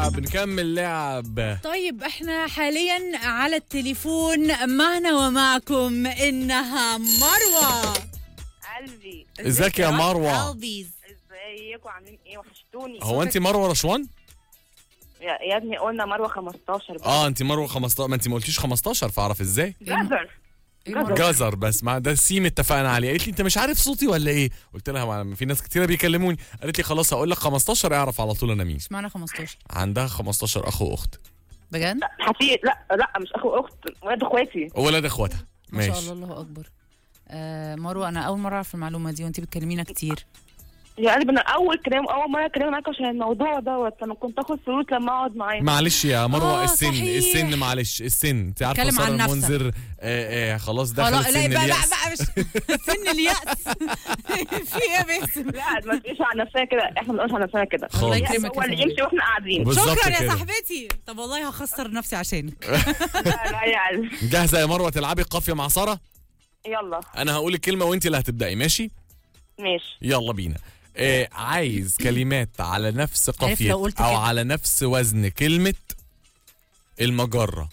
لعب نكمل لعب طيب احنا حاليا على التليفون معنا ومعكم انها مروه قلبي ازيك يا مروه قلبيز ازيكم عاملين ايه وحشتوني هو انت مروه رشوان يا, يا ابني قلنا مروه 15 بقى. اه انت مروه 15 ما انت ما قلتيش 15 فاعرف ازاي جزر إيه جزر. مروة؟ جزر بس مع ده سيم اتفقنا عليه قالت لي انت مش عارف صوتي ولا ايه قلت لها ما في ناس كتيره بيكلموني قالت لي خلاص هقول لك 15 اعرف على طول انا مين اشمعنى 15 عندها 15 اخ واخت بجد حفيد لا لا مش اخو اخت ولاد اخواتي ولاد اخواتها ما شاء ماشي الله الله اكبر آه مروه انا اول مره اعرف المعلومه دي وانت بتكلمينا كتير يا قلبي انا اول كلام اول مره اتكلم معاك عشان الموضوع دوت انا كنت اخد فلوس لما اقعد معاك معلش يا مروه آه، السن صحيح. السن معلش السن انت عارفه اتكلم ساره عن نفسك. المنذر آه آه خلاص دخل خلاص لا سن بقى, بقى, اليأس بقى مش سن اليأس في ايه يا باسم لا ما تقولش على نفسنا كده احنا ما بنقولش على نفسنا كده خالص. الله يعني يكرمك هو يا اللي فندم. يمشي واحنا قاعدين بالظبط شكرا يا كده. صاحبتي طب والله هخسر نفسي عشانك لا لا يا قلبي جاهزه يا مروه تلعبي قافيه مع ساره يلا انا هقول الكلمه وانت اللي هتبداي ماشي ماشي يلا بينا آه عايز كلمات على نفس قافيه لو قلت او كده. على نفس وزن كلمه المجره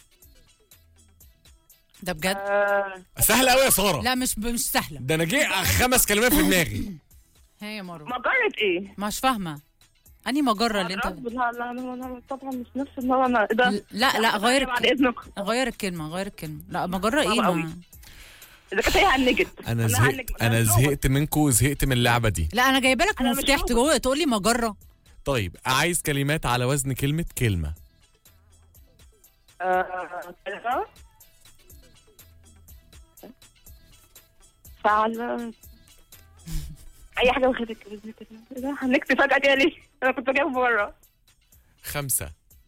ده بجد آه سهله قوي يا ساره لا مش مش سهله ده انا جه خمس كلمات في دماغي ها يا مروه مجرة ايه؟ مش فاهمه اني مجره اللي انت لا لا لا لا لا طبعا مش نفس اللي هو انا ده لا لا غير بعد الك- اذنك غير الكلمه غير الكلمه لا مجره ايه صعب قوي. ما. اذا كانت هي هنجت انا زهقت انا زهقت منكم وزهقت من اللعبه دي لا انا جايبه لك أنا مش مفتاح موجود. تقول تقول لي مجره طيب عايز كلمات على وزن كلمه كلمه آه، فعل اي حاجه واخدت كده هنكتب فجاه كده ليه؟ انا كنت جايبه بره خمسة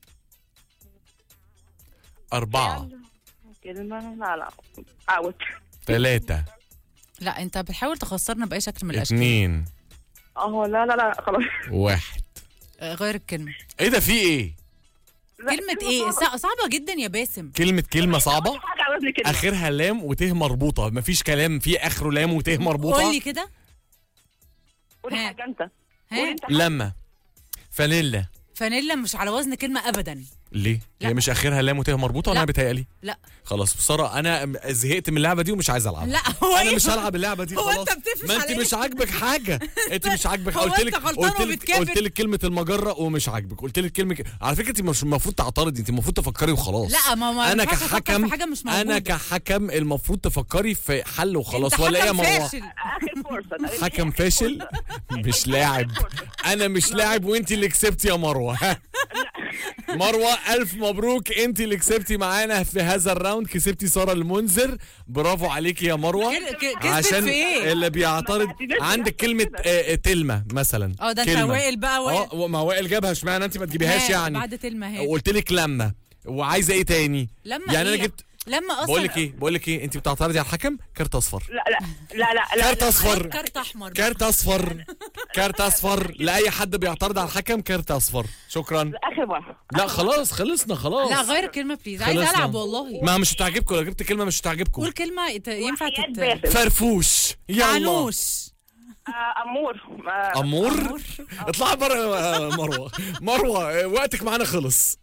أربعة كلمه لا لا اوت ثلاثة لا انت بتحاول تخسرنا باي شكل من الاشكال اتنين اه لا لا لا خلاص واحد آه، غير الكلمه ايه ده في ايه لا، كلمه ايه صع- صعبه جدا يا باسم كلمة كلمة صعبة حاجه على وزن كلمه اخرها لام وته مربوطة مفيش كلام في اخره لام وته مربوطة قول لي كده قولي ها. حاجه انت قولي ها انت لما فانيلا فانيلا مش على وزن كلمه ابدا ليه؟ لا. هي مش اخرها لام وته مربوطة ولا لا. انا بتهيألي؟ لا خلاص سارة انا م- زهقت من اللعبة دي ومش عايز العبها لا هو انا إيه؟ مش هلعب اللعبة دي هو خلاص أنت بتقفش ما انت على مش عاجبك حاجة انت مش عاجبك هو قلت أنت لك غلطان قلت لك وبتكابر؟ قلت لك كلمة المجرة ومش عاجبك قلت لك كلمة على فكرة انت مش المفروض تعترضي انت المفروض تفكري وخلاص لا ما ما انا ينفعش أفكر كحكم في حاجه مش موجوده انا كحكم المفروض تفكري في حل وخلاص أنت ولا ايه يا حكم مروه فاشل. اخر فرصه تقريباً. حكم فاشل مش لاعب انا مش لاعب وانت اللي كسبتي يا مروه ها؟ مروه الف مبروك انت اللي كسبتي معانا في هذا الراوند كسبتي ساره المنذر برافو عليكي يا مروه كل- ك- كسبت عشان في ايه؟ اللي بيعترض عندك كلمه آه، آه، تلمه مثلا اه ده انت كلمة. وائل بقى وائل اه ما وائل جابها اشمعنى انت ما تجيبيهاش ها، يعني بعد تلمه هي وقلت لك لما وعايزه ايه تاني لما يعني إيه؟ انا جبت لما اصلا بقول لك ايه بقول لك ايه انت بتعترضي على الحكم كارت اصفر لا لا لا لا لا كارت لا. اصفر كارت احمر بقى. كارت اصفر كارت اصفر لاي حد بيعترض على الحكم كارت اصفر شكرا اخر واحد لا خلاص خلصنا خلاص لا غير الكلمه بليز عايز خلصنا. العب والله ما مش هتعجبكم لو جبت كلمه مش هتعجبكم قول كلمه يت- ينفع وحياة تت... باسم. فرفوش يلا عنوش آه، امور آه، امور اطلع بره يا مروه مروه آه، وقتك معانا خلص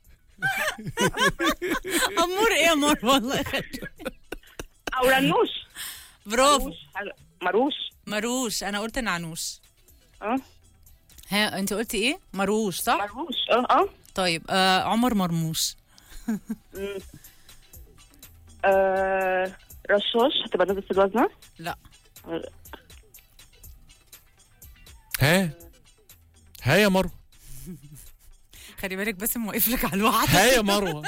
امور ايه يا مروه والله يخليك. او رنوش برافو مروش حاجة. مروش مروش انا قلت نعنوش اه ها انت قلتي ايه مروش صح مروش اه اه طيب آه عمر مرموش آه، رشاش هتبقى نفس الوزنة لا ها ها يا مروه خلي بالك بس موقف لك على الوعد ها يا مروه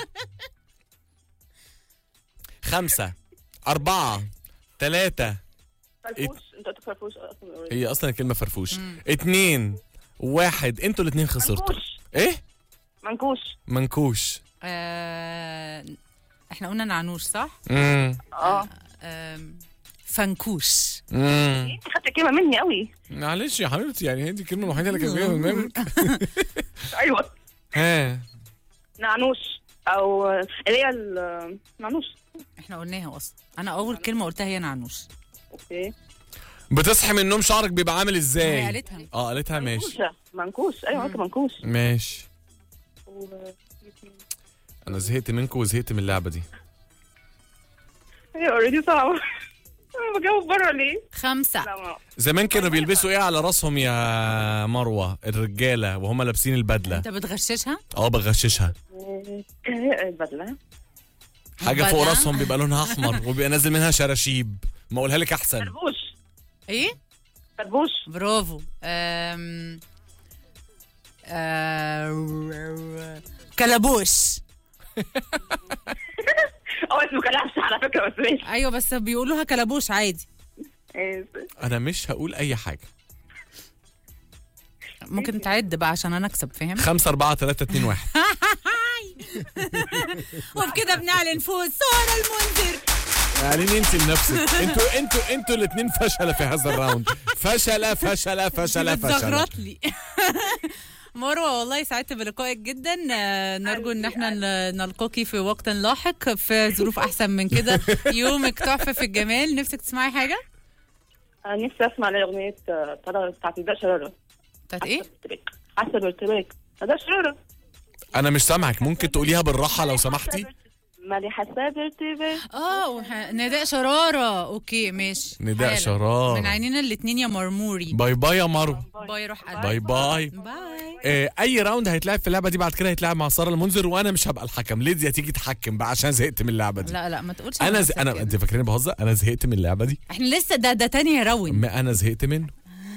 خمسة أربعة ثلاثة فرفوش انت قلت فرفوش اصلا هي أصلا الكلمة فرفوش اتنين واحد انتوا الاتنين خسرتوا منكوش ايه منكوش منكوش آه احنا قلنا نعنوش صح مم. اه آم، فنكوش مم. انت خدت كلمة مني قوي معلش يا حبيبتي يعني هي دي الكلمة الوحيدة اللي كانت جاية في دماغك ايوه ها نعنوش او اللي هي ال- نعنوش احنا قلناها اصلا انا اول كلمه قلتها هي نعنوش اوكي بتصحي من النوم شعرك بيبقى عامل ازاي؟ هي قالتها اه قالتها ماشي منكوشة منكوش ايوه قلت منكوش ماشي و انا زهقت منكم وزهقت من اللعبه دي هي اوريدي صعبة أنا بجاوب بره ليه؟ خمسة لا ما زمان كانوا بيلبسوا ايه على راسهم يا مروه الرجاله وهم لابسين البدله انت بتغششها اه بغششها البدلة حاجه فوق بدلة؟ راسهم بيبقى لونها احمر وبيبقى نازل منها شراشيب ما اقولها لك احسن طربوش ايه طربوش برافو أم... أم... كلبوش هو اسمه كلبش على فكرة بس ماشي ايوه بس بيقولوها كلبوش عادي إيه، انا مش هقول اي حاجه ممكن تعد بقى عشان انا اكسب فاهم 5 4 3 2 1 وبكده بنعلن فوز ساره المنذر اعلني انت لنفسك انتوا انتوا انتوا الاثنين فشله في هذا الراوند فشله فشله فشله فشله بتزغرط لي مروه والله سعدت بلقائك جدا آه، نرجو ان احنا ن- نلقاكي في وقت لاحق في ظروف احسن من كده يومك تحفه في الجمال نفسك تسمعي حاجه أنا نفسي أسمع لأغنية آه، طلع بتاعت نداء شرارة بتاعت ايه حاسة بارتباك نداء شرارة انا مش سامعك ممكن تقوليها بالراحه لو سمحتي مالي حاسة بارتباك اه وح- نداء شراره اوكي ماشي نداء حالا. شرارة. من عينينا الاتنين يا مرموري باي باي يا مرو باي روح قلبي باي باي باي آه، اي راوند هيتلعب في اللعبه دي بعد كده هيتلعب مع ساره المنذر وانا مش هبقى الحكم ليديا تيجي تحكم بقى عشان زهقت من اللعبه دي لا لا ما تقولش انا على ز... نفسك انا كده. انت فاكريني بهزر انا زهقت من اللعبه دي احنا لسه ده ده تاني راوند ما انا زهقت منه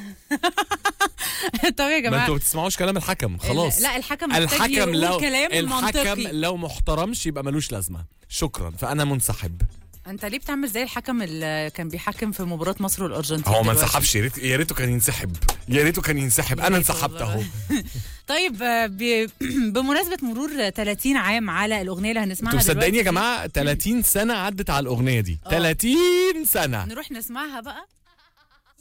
طب يا ما جماعه انتوا ما بتسمعوش كلام الحكم خلاص لا الحكم محتاج الحكم يقول لو كلام الحكم منطقي لو محترمش يبقى ملوش لازمه شكرا فانا منسحب انت ليه بتعمل زي الحكم اللي كان بيحكم في مباراه مصر والارجنتين هو ما دلوقتي؟ انسحبش يا ريت يا ريته كان ينسحب يا ريته كان ينسحب يا انا ريت انسحبت والله. اهو طيب آه، ب... بمناسبه مرور 30 عام على الاغنيه اللي هنسمعها انتوا مصدقين يا دلوقتي، جماعه 30 سنه عدت على الاغنيه دي آه. 30 سنه نروح نسمعها بقى